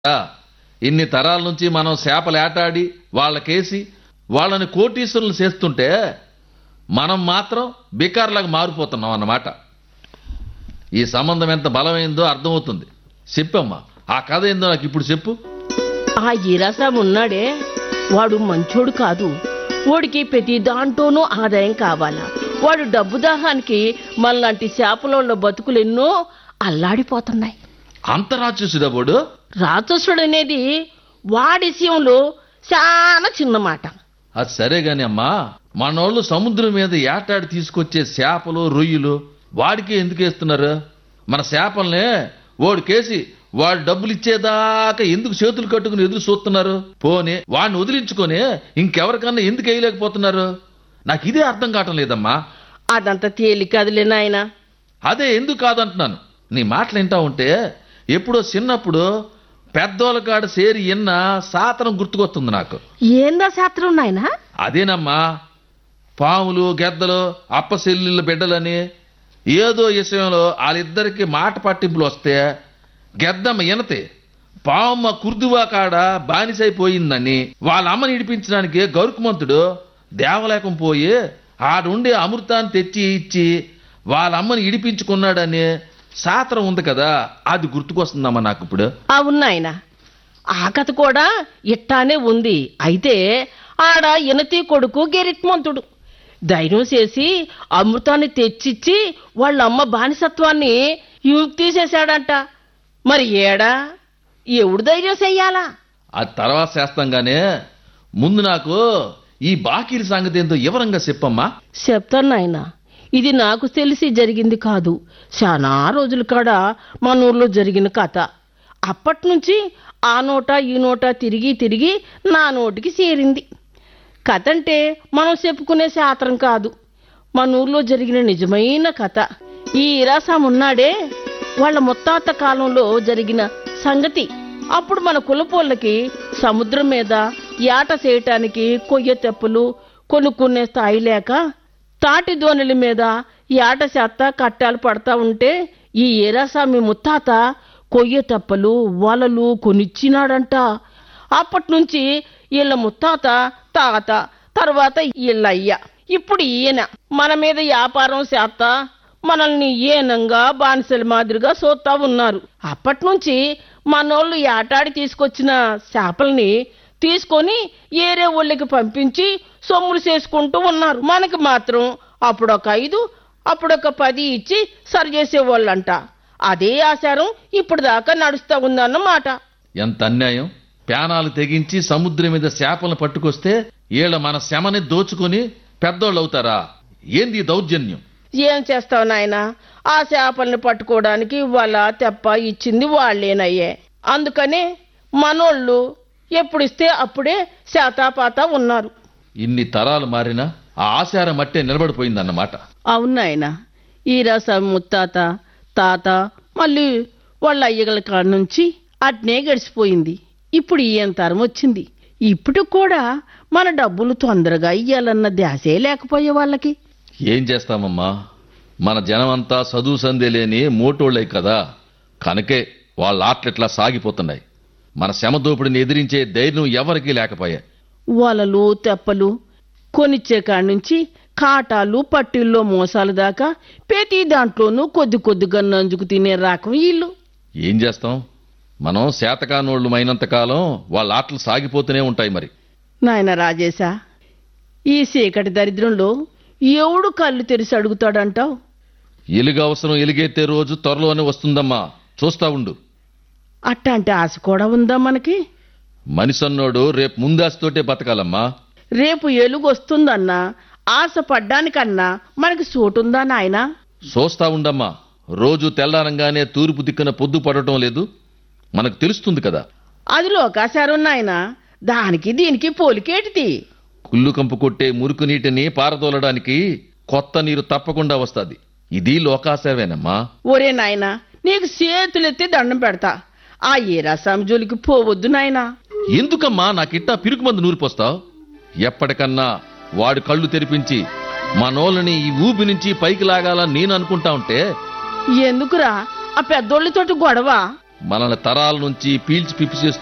ఆ, ఇన్ని తరాల నుంచి మనం చేపలు ఏటాడి వాళ్ళకేసి వాళ్ళని కోటీశ్వరులు చేస్తుంటే మనం మాత్రం బికార్లాగా మారిపోతున్నాం అన్నమాట ఈ సంబంధం ఎంత బలమైందో అర్థమవుతుంది చెప్పమ్మా ఆ కథ ఏందో నాకు ఇప్పుడు చెప్పు ఆ ఈరాసాం ఉన్నాడే వాడు మంచోడు కాదు వాడికి ప్రతి దాంట్లోనూ ఆదాయం కావాలా వాడు డబ్బు దాహానికి మనలాంటి చేపలోళ్ళ బతుకులు ఎన్నో అల్లాడిపోతున్నాయి అంత రాక్షసుడా వాడు రాక్షసుడు అనేది వాడి విషయంలో చాలా చిన్న మాట అది సరే గాని అమ్మా మనోళ్ళు సముద్రం మీద ఏటాడి తీసుకొచ్చే చేపలు రొయ్యలు వాడికి ఎందుకు వేస్తున్నారు మన చేపల్ని వాడికేసి వాడు డబ్బులు ఇచ్చేదాకా ఎందుకు చేతులు కట్టుకుని ఎదురు చూస్తున్నారు పోనీ వాడిని వదిలించుకొని ఇంకెవరికన్నా ఎందుకు వేయలేకపోతున్నారు నాకు ఇదే అర్థం కావటం లేదమ్మా అదంత తేలిక అదిలే నాయన అదే ఎందుకు కాదంటున్నాను నీ మాటలు వింటా ఉంటే ఎప్పుడో చిన్నప్పుడు పెద్దోళ్ళ కాడ సేరి ఎన్న సాతనం గుర్తుకొస్తుంది నాకు ఏందా శాస్త్రం నాయనా అదేనమ్మా పాములు గెద్దలు అప్పసెల్లుల బిడ్డలని ఏదో విషయంలో వాళ్ళిద్దరికి మాట పట్టింపులు వస్తే గెద్దమ్మ ఎనతే పావమ్మ కుర్దువా కాడ బానిసైపోయిందని వాళ్ళ అమ్మని ఇడిపించడానికి గరుకుమంతుడు దేవలేకం పోయి ఆడుండే అమృతాన్ని తెచ్చి ఇచ్చి వాళ్ళ అమ్మని ఇడిపించుకున్నాడని శాస్త్రం ఉంది కదా అది గుర్తుకొస్తుందమ్మా నాకు ఇప్పుడు అవును నాయన ఆ కథ కూడా ఇట్టానే ఉంది అయితే ఆడ ఇనతి కొడుకు గెరిట్మంతుడు ధైర్యం చేసి అమృతాన్ని తెచ్చిచ్చి వాళ్ళ అమ్మ బానిసత్వాన్ని యుక్తి తీసేశాడంట మరి ఏడా ఎవడు ధైర్యం చెయ్యాలా అది తర్వాత చేస్తాంగానే ముందు నాకు ఈ బాకీల సంగతి ఏందో వివరంగా చెప్పమ్మా చెప్తాను నాయన ఇది నాకు తెలిసి జరిగింది కాదు చాలా రోజుల కాడ మన ఊర్లో జరిగిన కథ అప్పటి నుంచి ఆ నోట ఈ నోట తిరిగి తిరిగి నా నోటికి చేరింది కథ అంటే మనం చెప్పుకునే శాస్త్రం కాదు మన ఊర్లో జరిగిన నిజమైన కథ ఈ ఇరాసాం ఉన్నాడే వాళ్ళ ముత్తాత కాలంలో జరిగిన సంగతి అప్పుడు మన కులపోళ్ళకి సముద్రం మీద యాట చేయటానికి కొయ్య తెప్పలు కొనుక్కునే స్థాయి లేక తాటి దోణిల మీద యాట చేత కట్టాలు పడతా ఉంటే ఈ ఏరాసామి ముత్తాత కొయ్య తెప్పలు వలలు కొనిచ్చినాడంట అప్పటి నుంచి వీళ్ళ ముత్తాత తాత తర్వాత వీళ్ళ అయ్య ఇప్పుడు ఈయన మన మీద వ్యాపారం చేస్తా మనల్ని ఏనంగా బానిసల మాదిరిగా చూస్తా ఉన్నారు అప్పటి నుంచి మనోళ్ళు ఏటాడి తీసుకొచ్చిన చేపల్ని తీసుకొని ఏరే ఊళ్ళకి పంపించి సొమ్ములు చేసుకుంటూ ఉన్నారు మనకి మాత్రం అప్పుడొక ఐదు అప్పుడొక పది ఇచ్చి సరి చేసేవాళ్ళంట అదే ఆచారం ఇప్పుడు దాకా నడుస్తా ఉందన్నమాట ఎంత అన్యాయం ప్యానాలు తెగించి సముద్రం మీద చేపలను పట్టుకొస్తే ఈళ్ళ మన శమని దోచుకొని పెద్దోళ్ళు అవుతారా ఏంది ఈ దౌర్జన్యం ఏం చేస్తావు నాయన ఆ చేపల్ని పట్టుకోవడానికి వాళ్ళ తెప్ప ఇచ్చింది వాళ్ళేనయ్యే అందుకనే మనోళ్ళు ఎప్పుడిస్తే అప్పుడే శాతాపాత ఉన్నారు ఇన్ని తరాలు మారినా ఆ ఆచారం మట్టే నిలబడిపోయిందన్నమాట అవును నాయన ఈ రస ముత్తాత తాత మళ్ళీ వాళ్ళ అయ్యగల కాడ నుంచి అట్నే గడిచిపోయింది ఇప్పుడు ఈయన తరం వచ్చింది ఇప్పుడు కూడా మన డబ్బులు తొందరగా ఇయ్యాలన్న ధ్యాసే లేకపోయే వాళ్ళకి ఏం చేస్తామమ్మా మన జనమంతా చదువు సందే లేని మోటోళ్ళే కదా కనుకే వాళ్ళ ఆటలిట్లా సాగిపోతున్నాయి మన శమ దోపిడిని ఎదిరించే ధైర్యం ఎవరికీ లేకపోయా వలలు తెప్పలు కొనిచ్చే కాడి నుంచి కాటాలు పట్టిల్లో మోసాలు దాకా ప్రతి దాంట్లోనూ కొద్ది కొద్దిగా నంజుకు తినే రకం వీళ్ళు ఏం చేస్తాం మనం శాతకానోళ్ళు అయినంత కాలం వాళ్ళ ఆటలు సాగిపోతూనే ఉంటాయి మరి నాయన రాజేశా ఈ చీకటి దరిద్రంలో ఎవడు కళ్ళు తెరిచి అడుగుతాడంటావు ఎలుగు అవసరం ఎలుగెత్తే రోజు త్వరలోనే వస్తుందమ్మా చూస్తా ఉండు అట్టాంటి ఆశ కూడా ఉందా మనకి మనిషన్నోడు రేపు ముందాస్తోటే బతకాలమ్మా రేపు ఎలుగు వస్తుందన్నా ఆశ పడ్డానికన్నా మనకి చోటుందా నాయనా చూస్తా ఉండమ్మా రోజు తెల్లారంగానే తూర్పు దిక్కున పొద్దు పడటం లేదు మనకు తెలుస్తుంది కదా అది లోకాచారం నాయనా దానికి దీనికి పోలికేటిది కుళ్ళు కంపు కొట్టే మురుకు నీటిని పారదోలడానికి కొత్త నీరు తప్పకుండా వస్తాది ఇది లోకాసేవేనమ్మా ఒరే నాయనా నీకు చేతులెత్తి దండం పెడతా ఆ ఏరాసామి జోలికి పోవద్దు నాయనా ఎందుకమ్మా నాకిట్టా పిరుకు మందు నూరిపోస్తావు ఎప్పటికన్నా వాడు కళ్ళు తెరిపించి మనోళ్ళని ఈ ఊబి నుంచి పైకి లాగాలని నేను అనుకుంటా ఉంటే ఎందుకురా ఆ పెద్దోళ్ళతోటి గొడవ మనల్ని తరాల నుంచి పీల్చి పిప్పి చేస్తూ